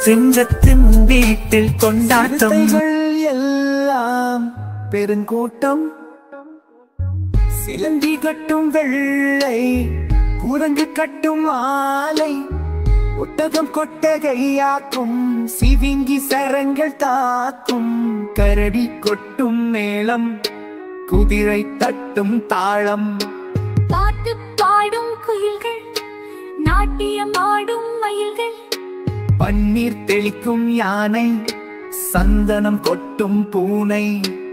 சிங்கத்தின் வீட்டில் கொண்டாட்டம் சிறுத்தைகள் எல்லாம் பெருங்கூட்டம் சிலந்தி கட்டும் வெள்ளை குரங்கு கட்டும் ஆலை ஒட்டகம் கொட்டகையாக்கும் சிவிங்கி சரங்கள் தாக்கும் கரடி கொட்டும் மேளம் குதிரை தட்டும் தாளம் பாட்டு பாடும் குயில்கள் நாட்டியம் ஆடும் மயில்கள் பன்னீர் தெளிக்கும் யானை சந்தனம் கொட்டும் பூனை